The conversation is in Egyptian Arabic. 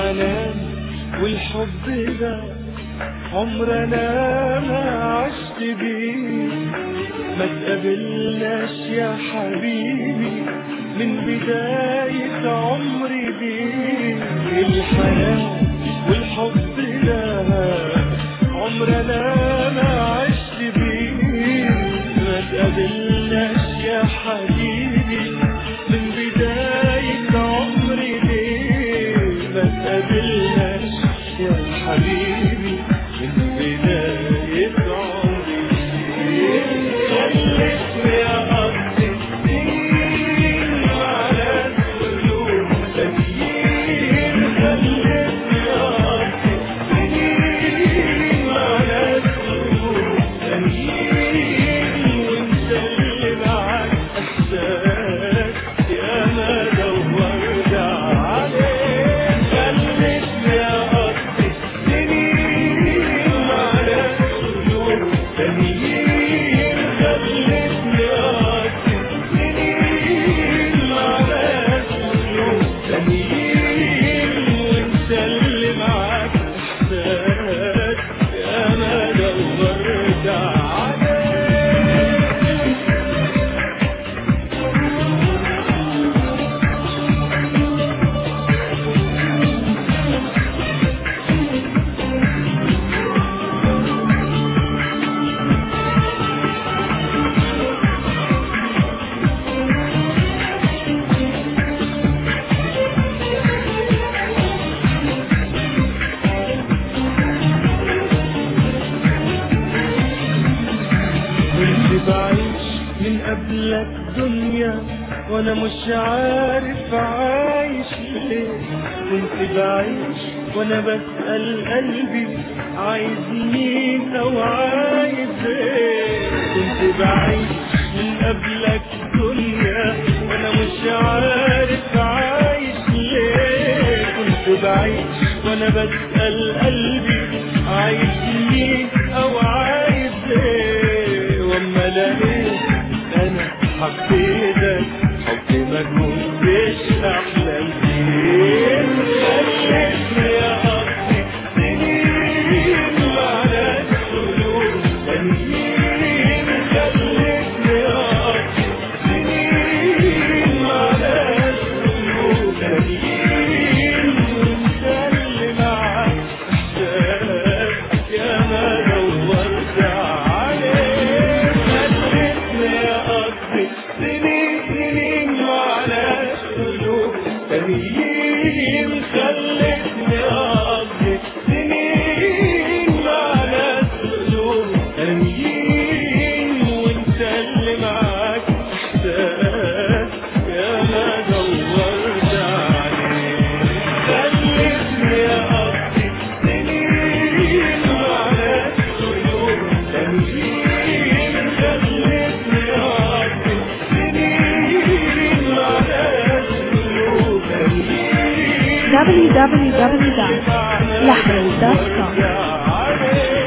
الحنان والحب ده عمرنا ما عشت بيه ما تقابلناش يا حبيبي من بداية عمري بيه الحنان والحب ده عمرنا ما عشت بيه ما تقابلناش يا حبيبي من بداية عمري ليه ما تقابلناش يا حبيبي من بداية عمري ليه خلتني أقضي سنين على القلوب سنين خلتني أقضي سنين على القلوب سنين وانت اللي معاك إحساس يا ما دورت عليه خلتني أقضي سنين على القلوب سنين خلتني أقضي سنين على القلوب سنين وانت اللي معاك إحساس يا ما دورت عليه كنت بعيش من قبلك دنيا وانا مش عارف عايش ليه كنت بعيش وانا بسأل قلبي عايز مين او عايز ايه كنت بعيش من قبلك دنيا وانا مش عارف عايش ليه كنت بعيش وانا بسأل قلبي عايز مين او عايز ايه واما لقيت انا حبيتك حب ما كنتش احلم بيه خلتني اقضي سنين على القلوب سنين خلتني اقضي سنين على القلوب سنين وانت اللي معاك احساس يا ما دورت عليه خلتني اقضي سنين سنين على القلوب سنين خلتني اقضي سنين على القلوب سنين وانت اللي معاك احساس يا ما دورت عليه خلتني اقضي سنين على القلوب سنين خلتني اقضي سنين على القلوب سنين www.lahri.com عليه